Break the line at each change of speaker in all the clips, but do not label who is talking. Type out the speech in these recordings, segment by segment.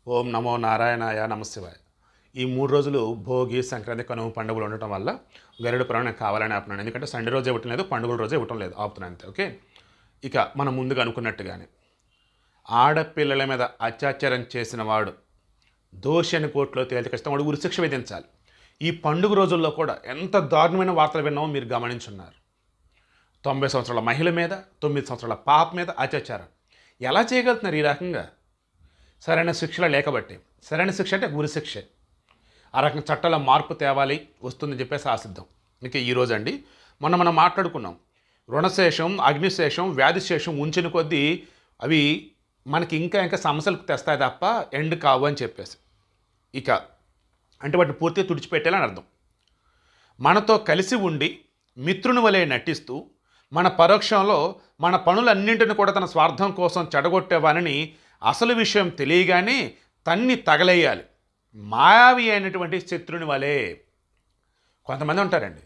ఓం నమో నారాయణాయ నమశివాయ ఈ మూడు రోజులు భోగి సంక్రాంతి కనుమ పండుగలు ఉండటం వల్ల గరుడు పురాణం నాకు కావాలని ఆపుతున్నాను ఎందుకంటే సండే రోజే ఇవ్వటం లేదు పండుగల రోజే ఇవ్వటం లేదు ఆపుతున్నాను అంతే ఓకే ఇక మనం ముందుగా అనుకున్నట్టుగానే ఆడపిల్లల మీద అత్యాచారం చేసిన వాడు దోషి అని కోర్టులో తేలితే ఖచ్చితంగా వాడు ఉరిశిక్ష విధించాలి ఈ పండుగ రోజుల్లో కూడా ఎంత దారుణమైన వార్తలు విన్నామో మీరు గమనించున్నారు తొంభై సంవత్సరాల మహిళ మీద తొమ్మిది సంవత్సరాల పాప మీద అత్యాచారం ఎలా చేయగలుగుతున్నారు ఈ రకంగా సరైన శిక్షలు లేకబట్టి సరైన శిక్ష అంటే ఉరి శిక్షే ఆ రకంగా చట్టాల మార్పు తేవాలి వస్తుందని చెప్పేసి ఆశిద్దాం ఇంకా ఈరోజు అండి మొన్న మనం మాట్లాడుకున్నాం రుణశేషం అగ్నిశేషం వ్యాధిశేషం ఉంచిన కొద్దీ అవి మనకి ఇంకా ఇంకా సమస్యలు తెస్తాయి తప్ప ఎండ్ కావు అని చెప్పేసి ఇక అంటే వాటిని పూర్తిగా తుడిచిపెట్టేయాలని అర్థం మనతో కలిసి ఉండి మిత్రుని వలె నటిస్తూ మన పరోక్షంలో మన పనులన్నింటిని కూడా తన స్వార్థం కోసం చెడగొట్టేవానని అసలు విషయం తెలియగానే తన్ని తగలేయాలి మాయావి అయినటువంటి శత్రుని వలె కొంతమంది ఉంటారండి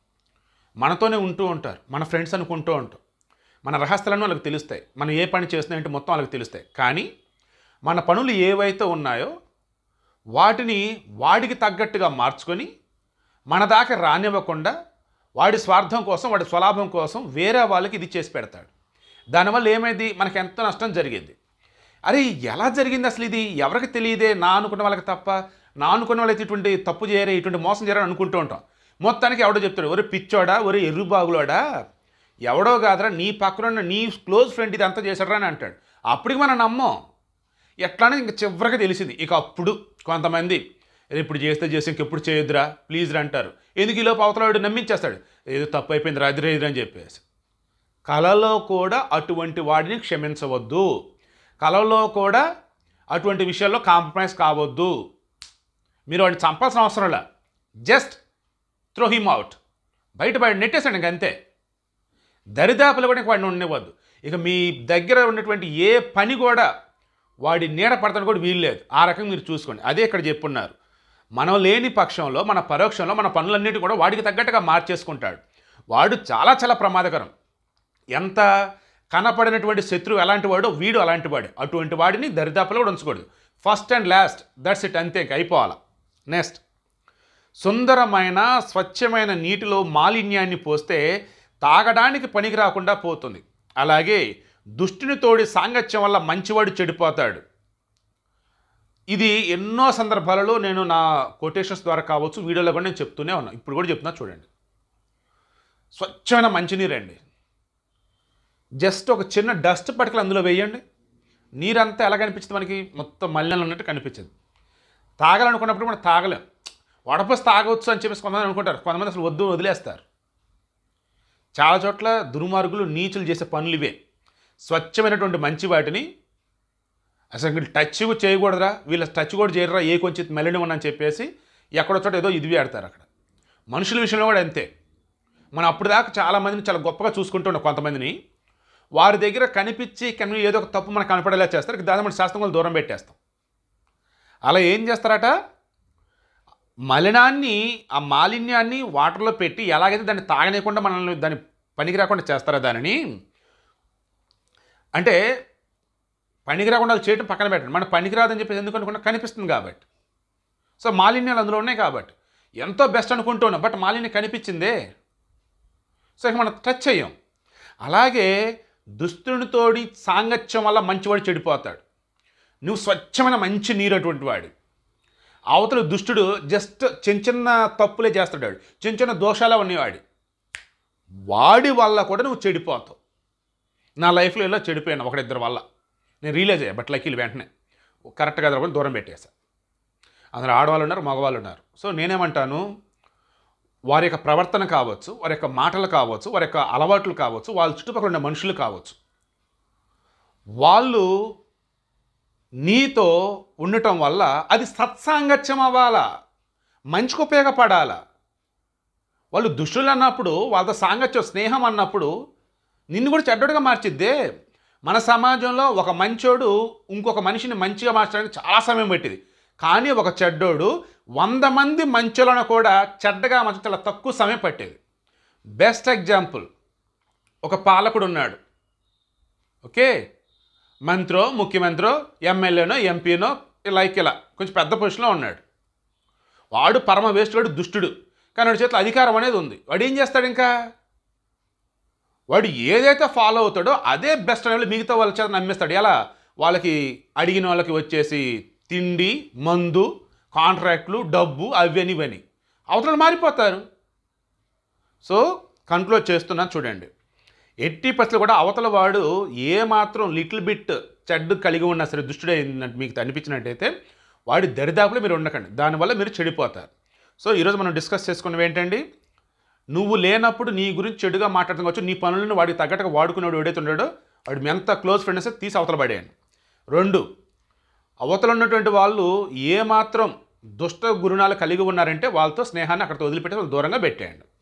మనతోనే ఉంటూ ఉంటారు మన ఫ్రెండ్స్ అనుకుంటూ ఉంటాం మన రహస్యాలను వాళ్ళకి తెలుస్తాయి మనం ఏ పని చేస్తున్నాయంటే మొత్తం వాళ్ళకి తెలుస్తాయి కానీ మన పనులు ఏవైతే ఉన్నాయో వాటిని వాడికి తగ్గట్టుగా మార్చుకొని మన దాకా రానివ్వకుండా వాడి స్వార్థం కోసం వాడి స్వలాభం కోసం వేరే వాళ్ళకి ఇది చేసి పెడతాడు దానివల్ల ఏమైంది మనకి ఎంత నష్టం జరిగింది అరే ఎలా జరిగింది అసలు ఇది ఎవరికి తెలియదే నా అనుకున్న వాళ్ళకి తప్ప నా అనుకున్న వాళ్ళకి ఇటువంటి తప్పు చేయరే ఇటువంటి మోసం చేయరని అనుకుంటూ ఉంటాం మొత్తానికి ఎవడో చెప్తాడు ఒరే పిచ్చోడా ఒరే ఎర్రుబాగులోడా ఎవడో కాదురా నీ పక్కన ఉన్న నీ క్లోజ్ ఫ్రెండ్ ఇది అంతా చేశాడరా అని అంటాడు అప్పటికి మనం నమ్మం ఎట్లానే ఇంక చివరికి తెలిసింది ఇక అప్పుడు కొంతమంది "ఏ, ఇప్పుడు చేస్తే చేసి ఇంకెప్పుడు చేయొద్దురా ప్లీజ్ రా అంటారు ఎందుకు ఈ లోపు అవతల వాడు నమ్మించేస్తాడు ఏదో తప్పు అయిపోయింది రాత్రి అని చెప్పేసి కళలో కూడా అటువంటి వాడిని క్షమించవద్దు కళలో కూడా అటువంటి విషయాల్లో కాంప్రమైజ్ కావద్దు మీరు వాడిని చంపాల్సిన అవసరం లే జస్ట్ త్రో హిమ్ అవుట్ బయట బయట నెట్టేసాడు ఇంక అంతే దరిదాపులు కూడా ఇంక వాడిని ఉండనివ్వద్దు ఇక మీ దగ్గర ఉన్నటువంటి ఏ పని కూడా వాడి నీడ పడతాను కూడా వీలు లేదు ఆ రకంగా మీరు చూసుకోండి అదే ఇక్కడ చెప్పున్నారు మనం లేని పక్షంలో మన పరోక్షంలో మన పనులన్నిటి కూడా వాడికి తగ్గట్టుగా మార్చేసుకుంటాడు వాడు చాలా చాలా ప్రమాదకరం ఎంత కనపడినటువంటి శత్రువు ఎలాంటి వాడో వీడు అలాంటి వాడు అటువంటి వాడిని దరిదాపులో కూడా ఉంచకూడదు first and last that's it అంతే ఇంక అయిపోవాలి నెక్స్ట్ సుందరమైన స్వచ్ఛమైన నీటిలో మాలిన్యాన్ని పోస్తే తాగడానికి పనికి రాకుండా పోతుంది అలాగే దుష్టుని తోడి సాంగత్యం వల్ల మంచివాడు చెడిపోతాడు ఇది ఎన్నో సందర్భాలలో నేను నా కొటేషన్స్ ద్వారా కావచ్చు వీడియోలో కూడా నేను చెప్తూనే ఉన్నాను ఇప్పుడు కూడా చెప్తున్నా చూడండి స్వచ్ఛమైన మంచినీరు అండి జస్ట్ ఒక చిన్న డస్ట్ పటికలు అందులో వేయండి నీరంతా ఎలా కనిపిస్తుంది మనకి మొత్తం మల్లెలు ఉన్నట్టు కనిపించదు తాగాలనుకున్నప్పుడు మనం తాగలేం వడపసి తాగవచ్చు అని చెప్పేసి కొంతమంది అనుకుంటారు కొంతమంది అసలు వద్దు వదిలేస్తారు చాలా చోట్ల దుర్మార్గులు నీచులు చేసే పనులు ఇవే స్వచ్ఛమైనటువంటి మంచి వాటిని అసలు వీళ్ళు టచ్ కూడా చేయకూడదురా వీళ్ళ టచ్ కూడా చేయరా ఏ కొంచెం మెలని అని చెప్పేసి ఎక్కడో చోట ఏదో ఇది ఆడతారు అక్కడ మనుషుల విషయంలో కూడా అంతే మనం అప్పుడు దాకా చాలామందిని చాలా గొప్పగా చూసుకుంటున్నాం కొంతమందిని వారి దగ్గర కనిపించి కని ఏదో ఒక తప్పు మనకు కనపడేలా చేస్తారు ఇక దాని మన శాస్త్రం కూడా దూరం పెట్టేస్తాం అలా ఏం చేస్తారట మలినాన్ని ఆ మాలిన్యాన్ని వాటర్లో పెట్టి ఎలాగైతే దాన్ని తాగనీయకుండా మనల్ని దాన్ని పనికి రాకుండా చేస్తారా దానిని అంటే పనికి రాకుండా వాళ్ళు చేయటం పక్కన పెట్టండి మన పనికి రాదని చెప్పేసి ఎందుకు అనుకున్నా కనిపిస్తుంది కాబట్టి సో మాలిన్యాలు అందులో ఉన్నాయి కాబట్టి ఎంతో బెస్ట్ అనుకుంటున్నాం బట్ మాలిన్యం కనిపించిందే సో ఇక మనం టచ్ చేయం అలాగే దుస్తునితోడి సాంగత్యం వల్ల మంచివాడు చెడిపోతాడు నువ్వు స్వచ్ఛమైన మంచి నీరు అటువంటి వాడు అవతల దుష్టుడు జస్ట్ చిన్న చిన్న తప్పులే చేస్తాడు వాడు. చిన్న చిన్న దోషాలే ఉన్నవాడు వాడి వల్ల కూడా నువ్వు చెడిపోతావు నా లైఫ్లో ఇలా చెడిపోయాను ఒకడిద్దరి వల్ల నేను రియలైజ్ అయ్యా బట్ లక్కీలు వెంటనే కరెక్ట్గా కూడా దూరం పెట్టేశా అందులో ఆడవాళ్ళు ఉన్నారు మగవాళ్ళు ఉన్నారు సో నేనేమంటాను వారి యొక్క ప్రవర్తన కావచ్చు వారి యొక్క మాటలు కావచ్చు వారి యొక్క అలవాట్లు కావచ్చు వాళ్ళ చుట్టుపక్కల ఉన్న మనుషులు కావచ్చు వాళ్ళు నీతో ఉండటం వల్ల అది సత్సాంగత్యం అవ్వాలా మంచికి ఉపయోగపడాలా వాళ్ళు దుష్టులు అన్నప్పుడు వాళ్ళతో సాంగత్యం స్నేహం అన్నప్పుడు నిన్ను కూడా చెడ్డోడుగా మార్చిద్దే మన సమాజంలో ఒక మంచోడు ఇంకొక మనిషిని మంచిగా మార్చడానికి చాలా సమయం పట్టింది కానీ ఒక చెడ్డోడు వంద మంది మంచులను కూడా చెడ్డగా మార్చడం చాలా తక్కువ సమయం పట్టేది బెస్ట్ ఎగ్జాంపుల్ ఒక పాలకుడు ఉన్నాడు ఓకే మంత్రో ముఖ్యమంత్రో ఎమ్మెల్యేనో ఎంపీనో లైక్ ఇలా కొంచెం పెద్ద పొజిషన్లో ఉన్నాడు వాడు పరమ వేస్టుడు దుష్టుడు కానీ వాడి చేతిలో అధికారం అనేది ఉంది వాడు ఏం చేస్తాడు ఇంకా వాడు ఏదైతే ఫాలో అవుతాడో అదే బెస్ట్ అనేది మిగతా వాళ్ళ చేత నమ్మేస్తాడు ఎలా వాళ్ళకి అడిగిన వాళ్ళకి వచ్చేసి తిండి మందు కాంట్రాక్ట్లు డబ్బు అవని ఇవని అవతల మారిపోతారు సో కంక్లూడ్ చేస్తున్నాను చూడండి ఎట్టి పరిస్థితులు కూడా అవతల వాడు ఏ మాత్రం లిటిల్ బిట్ చెడ్డు కలిగి ఉన్నా సరే దుష్టుడే అయిందంటే మీకు అనిపించినట్టయితే వాడి దరిదాపులో మీరు ఉండకండి దానివల్ల మీరు చెడిపోతారు సో ఈరోజు మనం డిస్కస్ చేసుకున్నవి ఏంటండి నువ్వు లేనప్పుడు నీ గురించి చెడుగా మాట్లాడడం కావచ్చు నీ పనులను వాడికి తగ్గట్టుగా వాడుకునేవాడు ఎవడైతే ఉన్నాడో వాడు మీ ఎంత క్లోజ్ ఫ్రెండ్స్ తీసి అవతల పడేయండి రెండు అవతల ఉన్నటువంటి వాళ్ళు ఏ మాత్రం దుష్ట గురుణాలు కలిగి ఉన్నారంటే వాళ్ళతో స్నేహాన్ని అక్కడితో వదిలిపెట్టి వాళ్ళు దూరంగా పెట్టేయండి